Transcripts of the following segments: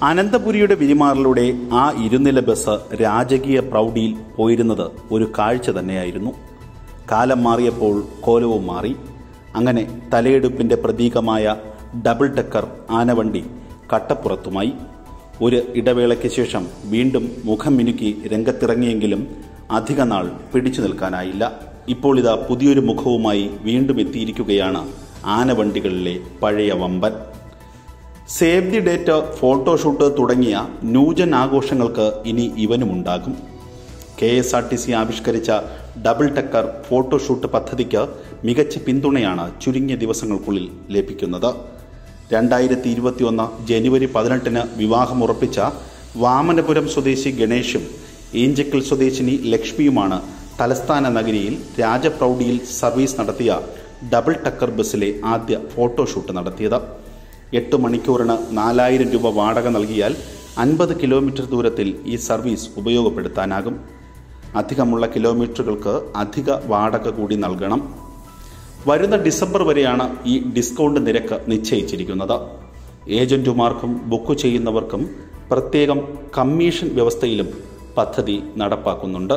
അനന്തപുരിയുടെ വിരിമാറിലൂടെ ആ ഇരുനില ബസ് രാജകീയ പ്രൗഢിയിൽ പോയിരുന്നത് ഒരു കാഴ്ച തന്നെയായിരുന്നു കാലം മാറിയപ്പോൾ കോലവും മാറി അങ്ങനെ തലയെടുപ്പിന്റെ പ്രതീകമായ ഡബിൾ ഡെക്കർ ആനവണ്ടി കട്ടപ്പുറത്തുമായി ഒരു ഇടവേളയ്ക്ക് ശേഷം വീണ്ടും മുഖം മിനുക്കി രംഗത്തിറങ്ങിയെങ്കിലും അധിക നാൾ പിടിച്ചു നിൽക്കാനായില്ല ഇപ്പോൾ ഇതാ പുതിയൊരു മുഖവുമായി വീണ്ടും എത്തിയിരിക്കുകയാണ് ആനവണ്ടികളിലെ പഴയ വമ്പൻ സേവ് ദി ഡേറ്റ് ഫോട്ടോഷൂട്ട് തുടങ്ങിയ ന്യൂജൻ ആഘോഷങ്ങൾക്ക് ഇനി ഇവനുമുണ്ടാകും K S R T C ആവിഷ്കരിച്ച ഡബിൾ ടക്കർ ഫോട്ടോഷൂട്ട് പദ്ധതിക്ക് മികച്ച പിന്തുണയാണ് ചുരുങ്ങിയ ദിവസങ്ങൾക്കുള്ളിൽ ലഭിക്കുന്നത് രണ്ടായിരത്തി ഇരുപത്തിയൊന്ന് ജനുവരി പതിനെട്ടിന് വിവാഹമുറപ്പിച്ച വാമനപുരം സ്വദേശി ഗണേഷും ഈഞ്ചക്കൽ സ്വദേശിനി ലക്ഷ്മിയുമാണ് തലസ്ഥാന നഗരിയിൽ രാജപ്രൗഢിയിൽ സർവീസ് നടത്തിയ ഡബിൾ ടക്കർ ബസ്സിലെ ആദ്യ ഫോട്ടോഷൂട്ട് നടത്തിയത് എട്ട് മണിക്കൂറിന് നാലായിരം രൂപ വാടക നൽകിയാൽ അൻപത് കിലോമീറ്റർ ദൂരത്തിൽ ഈ സർവീസ് ഉപയോഗപ്പെടുത്താനാകും അധികമുള്ള കിലോമീറ്ററുകൾക്ക് അധിക വാടക കൂടി നൽകണം വരുന്ന ഡിസംബർ വരെയാണ് ഈ ഡിസ്കൗണ്ട് നിരക്ക് നിശ്ചയിച്ചിരിക്കുന്നത് ഏജന്റുമാർക്കും ബുക്ക് ചെയ്യുന്നവർക്കും പ്രത്യേകം കമ്മീഷൻ വ്യവസ്ഥയിലും പദ്ധതി നടപ്പാക്കുന്നുണ്ട്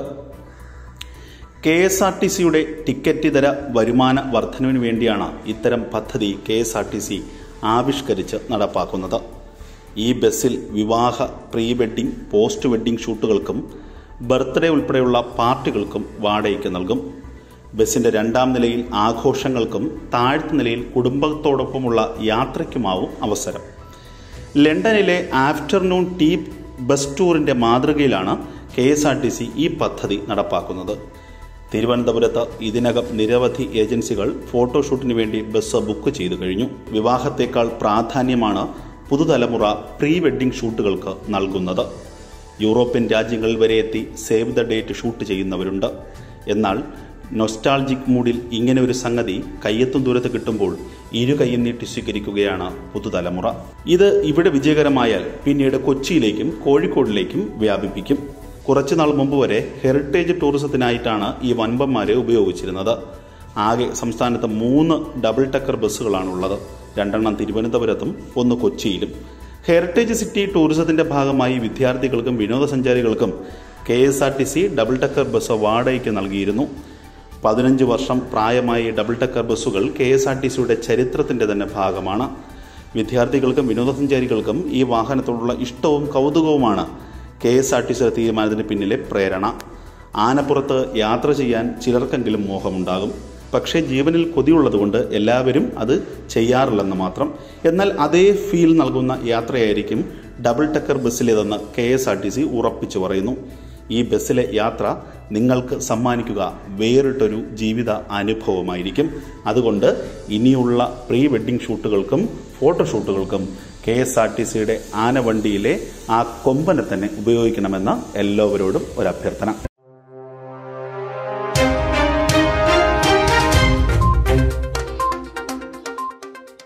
കെ എസ് ആർ ടി സിയുടെ ടിക്കറ്റ് ഇതര വരുമാന വർധനവിന് വേണ്ടിയാണ് ഇത്തരം പദ്ധതി K S R T C ആവിഷ്കരിച്ച് നടപ്പാക്കുന്നത് ഈ ബസ്സിൽ വിവാഹ പ്രീ വെഡ്ഡിംഗ് പോസ്റ്റ് വെഡ്ഡിംഗ് ഷൂട്ടുകൾക്കും ബർത്ത്ഡേ ഉൾപ്പെടെയുള്ള പാർട്ടികൾക്കും വാടകയ്ക്ക് നൽകും ബസ്സിന്റെ രണ്ടാം നിലയിൽ ആഘോഷങ്ങൾക്കും താഴ്ത്ത നിലയിൽ കുടുംബത്തോടൊപ്പമുള്ള യാത്രയ്ക്കുമാവും അവസരം ലണ്ടനിലെ ആഫ്റ്റർനൂൺ ടീ ബസ് ടൂറിന്റെ മാതൃകയിലാണ് K S R T C ഈ പദ്ധതി നടപ്പാക്കുന്നത് തിരുവനന്തപുരത്ത് ഇതിനകം നിരവധി ഏജൻസികൾ ഫോട്ടോഷൂട്ടിന് വേണ്ടി ബസ് ബുക്ക് ചെയ്തു കഴിഞ്ഞു വിവാഹത്തേക്കാൾ പ്രാധാന്യമാണ് പുതുതലമുറ പ്രീ വെഡ്ഡിംഗ് ഷൂട്ടുകൾക്ക് നൽകുന്നത് യൂറോപ്യൻ രാജ്യങ്ങളിൽ വരെ എത്തി സേവ് ദ ഡേറ്റ് ഷൂട്ട് ചെയ്യുന്നവരുണ്ട് എന്നാൽ നൊസ്റ്റാൾജിക് മൂഡിൽ ഇങ്ങനെ ഒരു സംഗതി കയ്യെത്തും ദൂരത്ത് കിട്ടുമ്പോൾ ഇരു കൈയും നീട്ടി സ്വീകരിക്കുകയാണ് പുതുതലമുറ ഇത് ഇവിടെ വിജയകരമായാൽ പിന്നീട് കൊച്ചിയിലേക്കും കോഴിക്കോടിലേക്കും വ്യാപിപ്പിക്കും കുറച്ചുനാൾ മുമ്പ് വരെ ഹെറിറ്റേജ് ടൂറിസത്തിനായിട്ടാണ് ഈ വൻപന്മാരെ ഉപയോഗിച്ചിരുന്നത് ആകെ സംസ്ഥാനത്ത് മൂന്ന് ഡബിൾ ടക്കർ ബസ്സുകളാണുള്ളത് രണ്ടെണ്ണം തിരുവനന്തപുരത്തും ഒന്ന് കൊച്ചിയിലും ഹെറിറ്റേജ് സിറ്റി ടൂറിസത്തിന്റെ ഭാഗമായി വിദ്യാർത്ഥികൾക്കും വിനോദസഞ്ചാരികൾക്കും K S R T C double decker bus വാടകയ്ക്ക് നൽകിയിരുന്നു പതിനഞ്ച് വർഷം പ്രായമായ ഈ ഡബിൾ ടക്കർ ബസ്സുകൾ കെ എസ് ആർ ടി സിയുടെ ചരിത്രത്തിന്റെ തന്നെ ഭാഗമാണ് വിദ്യാർത്ഥികൾക്കും വിനോദസഞ്ചാരികൾക്കും ഈ വാഹനത്തോടുള്ള ഇഷ്ടവും കൗതുകവുമാണ് കെ എസ് ആർ ടി സിയുടെ തീരുമാനത്തിന് പിന്നിലെ പ്രേരണ ആനപ്പുറത്ത് യാത്ര ചെയ്യാൻ ചിലർക്കെങ്കിലും മോഹമുണ്ടാകും പക്ഷേ ജീവനിൽ കൊതിയുള്ളതുകൊണ്ട് എല്ലാവരും അത് ചെയ്യാറില്ലെന്ന് മാത്രം എന്നാൽ അതേ ഫീൽ നൽകുന്ന യാത്രയായിരിക്കും ഡബിൾ ടക്കർ ബസ്സിലേതെന്ന് K S R T C ഉറപ്പിച്ചു പറയുന്നു ഈ ബസ്സിലെ യാത്ര നിങ്ങൾക്ക് സമ്മാനിക്കുക വേറിട്ടൊരു ജീവിത അനുഭവമായിരിക്കും അതുകൊണ്ട് ഇനിയുള്ള പ്രീ വെഡ്ഡിംഗ് ഷൂട്ടുകൾക്കും ഫോട്ടോഷൂട്ടുകൾക്കും കെ എസ് ആർ ടി സിയുടെ ആനവണ്ടിയിലെ ആ കൊമ്പനെ തന്നെ ഉപയോഗിക്കണമെന്ന് എല്ലാവരോടും ഒരു അഭ്യർത്ഥന